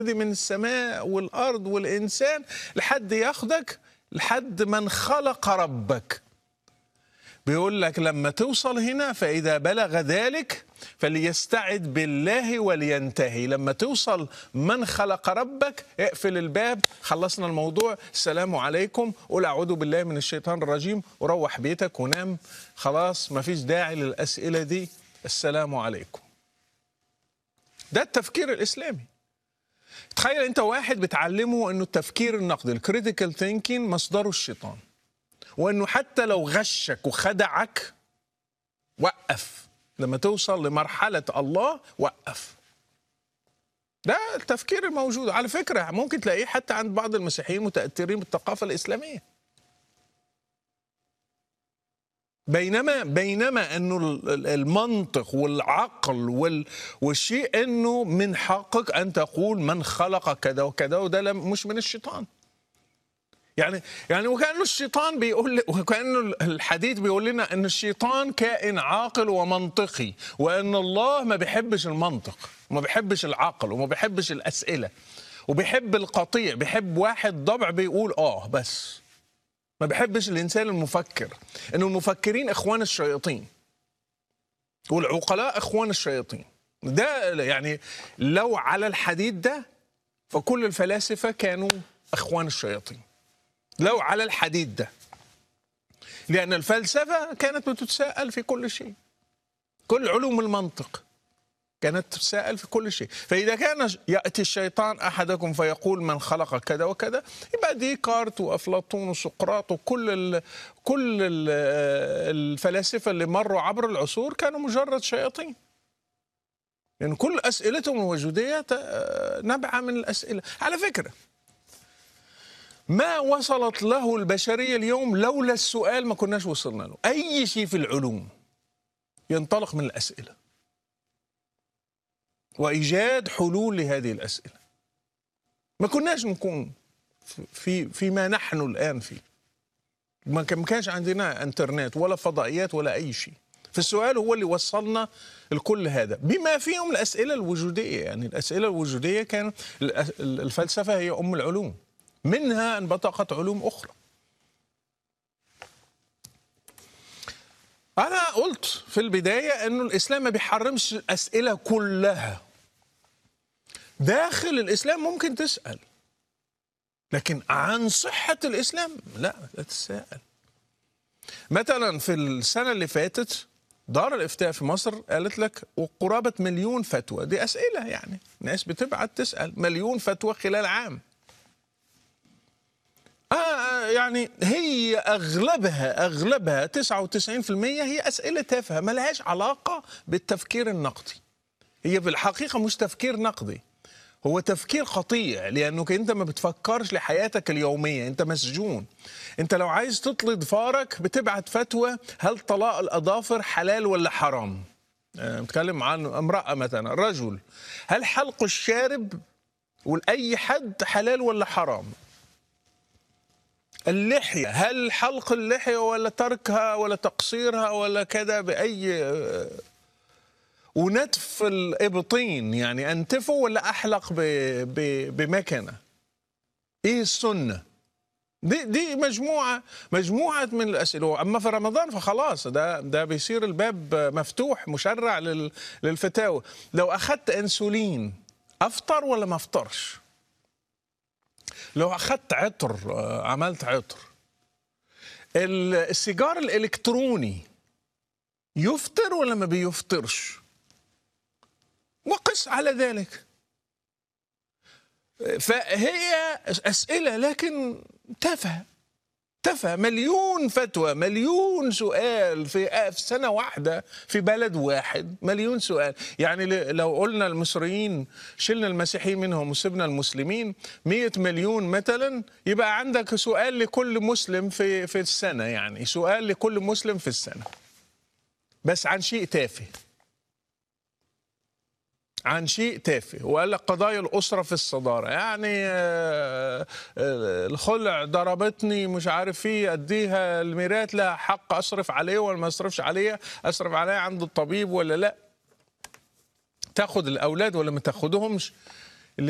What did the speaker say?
من السماء والارض والانسان لحد ياخدك لحد من خلق ربك بيقول لك لما توصل هنا فاذا بلغ ذلك فليستعد بالله ولينتهي لما توصل من خلق ربك اقفل الباب خلصنا الموضوع السلام عليكم قول اعوذ بالله من الشيطان الرجيم وروح بيتك ونام خلاص ما فيش داعي للاسئله دي السلام عليكم ده التفكير الاسلامي تخيل انت واحد بتعلمه انه التفكير النقدي الكريتيكال ثينكينج مصدره الشيطان وانه حتى لو غشك وخدعك وقف لما توصل لمرحله الله وقف ده التفكير الموجود على فكره ممكن تلاقيه حتى عند بعض المسيحيين متاثرين بالثقافه الاسلاميه بينما بينما انه المنطق والعقل وال والشيء انه من حقك ان تقول من خلق كذا وكذا وده مش من الشيطان يعني يعني وكانه الشيطان بيقول وكانه الحديث بيقول لنا ان الشيطان كائن عاقل ومنطقي وان الله ما بيحبش المنطق وما بيحبش العقل وما بيحبش الاسئله وبيحب القطيع بيحب واحد ضبع بيقول اه بس ما بحبش الانسان المفكر انه المفكرين اخوان الشياطين والعقلاء اخوان الشياطين ده يعني لو على الحديد ده فكل الفلاسفه كانوا اخوان الشياطين لو على الحديد ده لان الفلسفه كانت بتتساءل في كل شيء كل علوم المنطق كانت تتساءل في كل شيء فإذا كان يأتي الشيطان أحدكم فيقول من خلق كذا وكذا يبقى ديكارت وأفلاطون وسقراط وكل ال كل ال الفلاسفة اللي مروا عبر العصور كانوا مجرد شياطين يعني كل أسئلتهم الوجودية نبعة من الأسئلة على فكرة ما وصلت له البشرية اليوم لولا السؤال ما كناش وصلنا له أي شيء في العلوم ينطلق من الأسئلة وايجاد حلول لهذه الاسئله ما كناش نكون في فيما نحن الان فيه ما كانش عندنا انترنت ولا فضائيات ولا اي شيء فالسؤال هو اللي وصلنا لكل هذا بما فيهم الاسئله الوجوديه يعني الاسئله الوجوديه كان الفلسفه هي ام العلوم منها انبثقت علوم اخرى أنا قلت في البداية أنه الإسلام ما بيحرمش الأسئلة كلها داخل الإسلام ممكن تسأل لكن عن صحة الإسلام لا لا تسأل مثلا في السنة اللي فاتت دار الإفتاء في مصر قالت لك وقرابة مليون فتوى دي أسئلة يعني ناس بتبعت تسأل مليون فتوى خلال عام آه يعني هي اغلبها اغلبها 99% هي اسئله تافهه ما لهاش علاقه بالتفكير النقدي. هي في الحقيقه مش تفكير نقدي. هو تفكير قطيع لانك انت ما بتفكرش لحياتك اليوميه، انت مسجون. انت لو عايز تطلي ضفارك بتبعت فتوى هل طلاق الاظافر حلال ولا حرام؟ بتكلم عن امراه مثلا، رجل هل حلق الشارب ولاي حد حلال ولا حرام؟ اللحية هل حلق اللحية ولا تركها ولا تقصيرها ولا كذا بأي ونتف الإبطين يعني أنتفه ولا أحلق ب... ب... بمكنة إيه السنة دي دي مجموعة مجموعة من الأسئلة أما في رمضان فخلاص ده ده بيصير الباب مفتوح مشرع لل... للفتاوى لو أخذت أنسولين أفطر ولا ما أفطرش لو اخذت عطر عملت عطر السيجار الالكتروني يفطر ولا ما بيفطرش وقس على ذلك فهي اسئله لكن تافهه تافهه مليون فتوى مليون سؤال في في سنه واحده في بلد واحد مليون سؤال يعني لو قلنا المصريين شلنا المسيحيين منهم وسبنا المسلمين 100 مليون مثلا يبقى عندك سؤال لكل مسلم في في السنه يعني سؤال لكل مسلم في السنه بس عن شيء تافه عن شيء تافه وقال لك قضايا الأسرة في الصدارة يعني الخلع ضربتني مش عارف ايه أديها الميراث لها حق أصرف عليه ولا ما أصرفش عليها أصرف عليها عند الطبيب ولا لا تاخد الأولاد ولا ما تاخدهمش